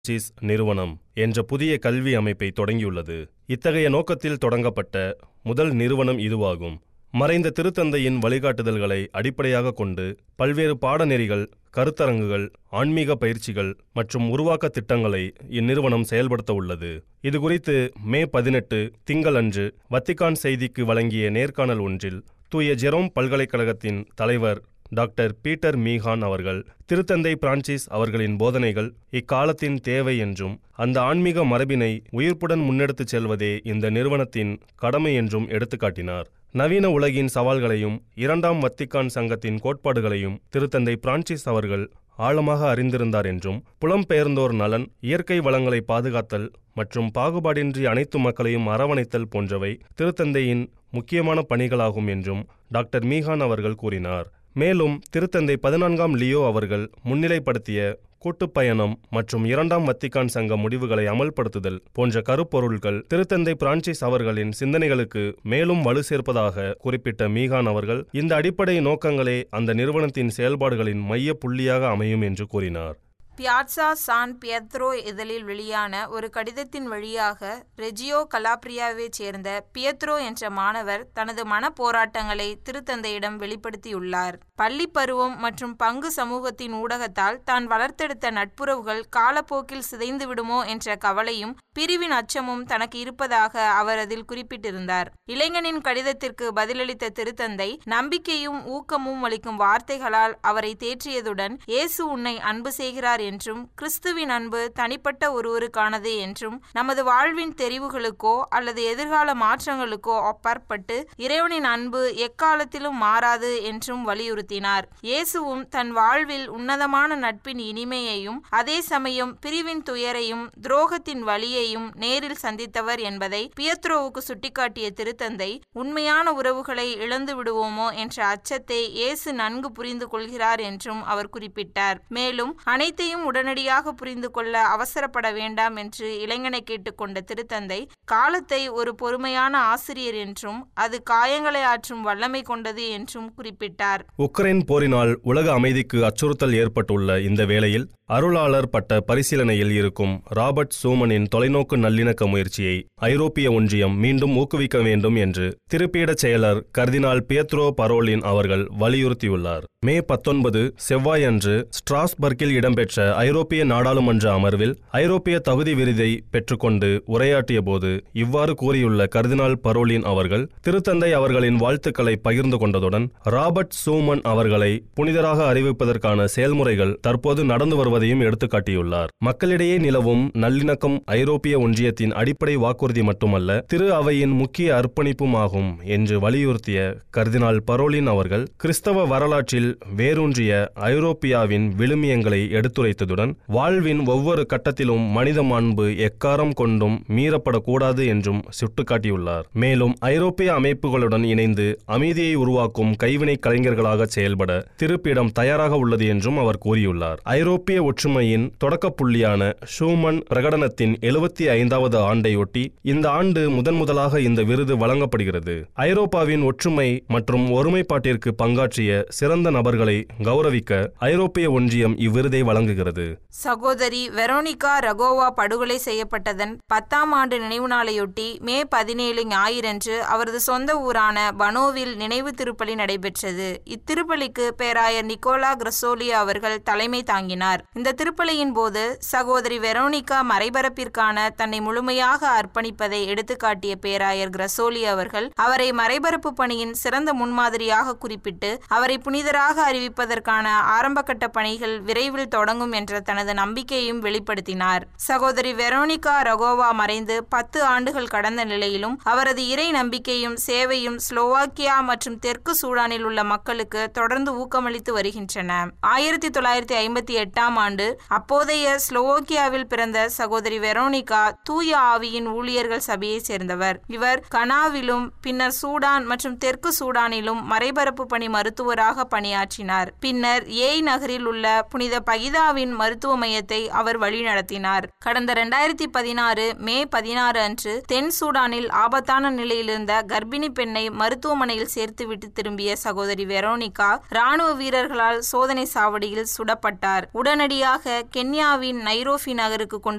Francis நிறுவனம் என்ற புதிய கல்வி அமைப்பை தொடங்கியுள்ளது இத்தகைய நோக்கத்தில் தொடங்கப்பட்ட முதல் நிறுவனம் இதுவாகும் மறைந்த திருத்தந்தையின் வழிகாட்டுதல்களை அடிப்படையாக கொண்டு பல்வேறு பாடநெறிகள் கருத்தரங்குகள் ஆன்மீக பயிற்சிகள் மற்றும் உருவாக்க திட்டங்களை இந்நிறுவனம் செயல்படுத்த உள்ளது இதுகுறித்து மே பதினெட்டு திங்களன்று வத்திக்கான் செய்திக்கு வழங்கிய நேர்காணல் ஒன்றில் தூய ஜெரோம் பல்கலைக்கழகத்தின் தலைவர் டாக்டர் பீட்டர் மீகான் அவர்கள் திருத்தந்தை பிரான்சிஸ் அவர்களின் போதனைகள் இக்காலத்தின் தேவை என்றும் அந்த ஆன்மீக மரபினை உயிர்ப்புடன் முன்னெடுத்துச் செல்வதே இந்த நிறுவனத்தின் கடமை என்றும் எடுத்துக்காட்டினார் நவீன உலகின் சவால்களையும் இரண்டாம் வத்திக்கான் சங்கத்தின் கோட்பாடுகளையும் திருத்தந்தை பிரான்சிஸ் அவர்கள் ஆழமாக அறிந்திருந்தார் என்றும் புலம்பெயர்ந்தோர் நலன் இயற்கை வளங்களை பாதுகாத்தல் மற்றும் பாகுபாடின்றி அனைத்து மக்களையும் அரவணைத்தல் போன்றவை திருத்தந்தையின் முக்கியமான பணிகளாகும் என்றும் டாக்டர் மீகான் அவர்கள் கூறினார் மேலும் திருத்தந்தை பதினான்காம் லியோ அவர்கள் முன்னிலைப்படுத்திய கூட்டுப்பயணம் மற்றும் இரண்டாம் வத்திக்கான் சங்க முடிவுகளை அமல்படுத்துதல் போன்ற கருப்பொருள்கள் திருத்தந்தை பிரான்சிஸ் அவர்களின் சிந்தனைகளுக்கு மேலும் வலு சேர்ப்பதாக குறிப்பிட்ட மீகான் அவர்கள் இந்த அடிப்படை நோக்கங்களே அந்த நிறுவனத்தின் செயல்பாடுகளின் மைய புள்ளியாக அமையும் என்று கூறினார் பியாட்சா சான் பியத்ரோ இதழில் வெளியான ஒரு கடிதத்தின் வழியாக ரெஜியோ கலாப்ரியாவைச் சேர்ந்த பியத்ரோ என்ற மாணவர் தனது மன போராட்டங்களை திருத்தந்தையிடம் வெளிப்படுத்தியுள்ளார் பள்ளி பருவம் மற்றும் பங்கு சமூகத்தின் ஊடகத்தால் தான் வளர்த்தெடுத்த நட்புறவுகள் காலப்போக்கில் சிதைந்து விடுமோ என்ற கவலையும் பிரிவின் அச்சமும் தனக்கு இருப்பதாக அவர் அதில் குறிப்பிட்டிருந்தார் இளைஞனின் கடிதத்திற்கு பதிலளித்த திருத்தந்தை நம்பிக்கையும் ஊக்கமும் அளிக்கும் வார்த்தைகளால் அவரை தேற்றியதுடன் இயேசு உன்னை அன்பு செய்கிறார் என்றும் கிறிஸ்துவின் அன்பு தனிப்பட்ட ஒருவருக்கானது என்றும் நமது வாழ்வின் தெரிவுகளுக்கோ அல்லது எதிர்கால மாற்றங்களுக்கோ அப்பாற்பட்டு இறைவனின் அன்பு எக்காலத்திலும் மாறாது என்றும் வலியுறுத்தினார் இயேசுவும் தன் வாழ்வில் உன்னதமான நட்பின் இனிமையையும் அதே சமயம் பிரிவின் துயரையும் துரோகத்தின் வலியையும் நேரில் சந்தித்தவர் என்பதை பியத்ரோவுக்கு சுட்டிக்காட்டிய திருத்தந்தை உண்மையான உறவுகளை இழந்து விடுவோமோ என்ற அச்சத்தை இயேசு நன்கு புரிந்து கொள்கிறார் என்றும் அவர் குறிப்பிட்டார் மேலும் அனைத்தையும் உடனடியாக புரிந்து கொள்ள அவசரப்பட வேண்டாம் என்று இளைஞனை கேட்டுக்கொண்ட திருத்தந்தை காலத்தை ஒரு பொறுமையான ஆசிரியர் என்றும் அது காயங்களை ஆற்றும் வல்லமை கொண்டது என்றும் குறிப்பிட்டார் உக்ரைன் போரினால் உலக அமைதிக்கு அச்சுறுத்தல் ஏற்பட்டுள்ள இந்த வேளையில் அருளாளர் பட்ட பரிசீலனையில் இருக்கும் ராபர்ட் சூமனின் தொலைநோக்கு நல்லிணக்க முயற்சியை ஐரோப்பிய ஒன்றியம் மீண்டும் ஊக்குவிக்க வேண்டும் என்று திருப்பீடச் செயலர் கர்தினால் பியத்ரோ பரோலின் அவர்கள் வலியுறுத்தியுள்ளார் மே பத்தொன்பது செவ்வாயன்று ஸ்ட்ராஸ்பர்க்கில் இடம்பெற்ற ஐரோப்பிய நாடாளுமன்ற அமர்வில் ஐரோப்பிய தகுதி விருதை பெற்றுக்கொண்டு உரையாற்றிய போது இவ்வாறு கூறியுள்ள கர்தினால் பரோலின் அவர்கள் திருத்தந்தை அவர்களின் வாழ்த்துக்களை பகிர்ந்து கொண்டதுடன் ராபர்ட் சூமன் அவர்களை புனிதராக அறிவிப்பதற்கான செயல்முறைகள் தற்போது நடந்து வருவதையும் எடுத்துக்காட்டியுள்ளார் மக்களிடையே நிலவும் நல்லிணக்கம் ஐரோப்பிய ஒன்றியத்தின் அடிப்படை வாக்குறுதி மட்டுமல்ல திரு அவையின் முக்கிய அர்ப்பணிப்பும் ஆகும் என்று வலியுறுத்திய கர்தினால் பரோலின் அவர்கள் கிறிஸ்தவ வரலாற்றில் வேரூன்றிய ஐரோப்பியாவின் விழுமியங்களை எடுத்துரைத்ததுடன் வாழ்வின் ஒவ்வொரு கட்டத்திலும் மனித மாண்பு எக்காரம் கொண்டும் மீறப்படக்கூடாது என்றும் சுட்டிக்காட்டியுள்ளார் மேலும் ஐரோப்பிய அமைப்புகளுடன் இணைந்து அமைதியை உருவாக்கும் கைவினை கலைஞர்களாக செயல்பட திருப்பிடம் தயாராக உள்ளது என்றும் அவர் கூறியுள்ளார் ஐரோப்பிய ஒற்றுமையின் தொடக்க புள்ளியான ஷூமன் பிரகடனத்தின் எழுபத்தி ஐந்தாவது ஆண்டையொட்டி இந்த ஆண்டு முதன் முதலாக இந்த விருது வழங்கப்படுகிறது ஐரோப்பாவின் ஒற்றுமை மற்றும் ஒருமைப்பாட்டிற்கு பங்காற்றிய சிறந்த நபர்களை கௌரவிக்க ஐரோப்பிய ஒன்றியம் இவ்விருதை வழங்குகிறது சகோதரி வெரோனிகா ரகோவா படுகொலை செய்யப்பட்டதன் பத்தாம் ஆண்டு நினைவு நாளையொட்டி மே பதினேழு ஞாயிறன்று அவரது சொந்த ஊரான பனோவில் நினைவு திருப்பலி நடைபெற்றது இத்திருப்பலிக்கு பேராயர் நிக்கோலா கிரசோலியா அவர்கள் தலைமை தாங்கினார் இந்த திருப்பலியின் போது சகோதரி வெரோனிகா மறைபரப்பிற்கான தன்னை முழுமையாக அர்ப்பணிப்பதை எடுத்துக்காட்டிய பேராயர் கிரசோலி அவர்கள் அவரை மறைபரப்பு பணியின் சிறந்த முன்மாதிரியாக குறிப்பிட்டு அவரை புனிதராக அறிவிப்பதற்கான ஆரம்பகட்ட பணிகள் விரைவில் தொடங்கும் என்ற தனது நம்பிக்கையையும் வெளிப்படுத்தினார் சகோதரி வெரோனிகா ரகோவா மறைந்து பத்து ஆண்டுகள் கடந்த நிலையிலும் அவரது இறை நம்பிக்கையும் சேவையும் ஸ்லோவாக்கியா மற்றும் தெற்கு சூடானில் உள்ள மக்களுக்கு தொடர்ந்து ஊக்கமளித்து வருகின்றன ஆயிரத்தி தொள்ளாயிரத்தி ஐம்பத்தி எட்டாம் ஆண்டு அப்போதைய ஸ்லோவோக்கியாவில் பிறந்த சகோதரி வெரோனிகா தூய ஆவியின் ஊழியர்கள் சபையை சேர்ந்தவர் இவர் கனாவிலும் பின்னர் சூடான் மற்றும் தெற்கு சூடானிலும் மறைபரப்பு பணி மருத்துவராக பணியாற்றினார் பின்னர் ஏய் நகரில் உள்ள புனித பகிதாவின் மருத்துவ மையத்தை அவர் வழிநடத்தினார் கடந்த இரண்டாயிரத்தி பதினாறு மே பதினாறு அன்று தென் சூடானில் ஆபத்தான நிலையில் இருந்த கர்ப்பிணி பெண்ணை மருத்துவமனையில் சேர்த்துவிட்டு திரும்பிய சகோதரி வெரோனிகா ராணுவ வீரர்களால் சோதனை சாவடியில் சுடப்பட்டார் உடனடி உடனடியாக கென்யாவின் நைரோபி நகருக்கு கொண்டு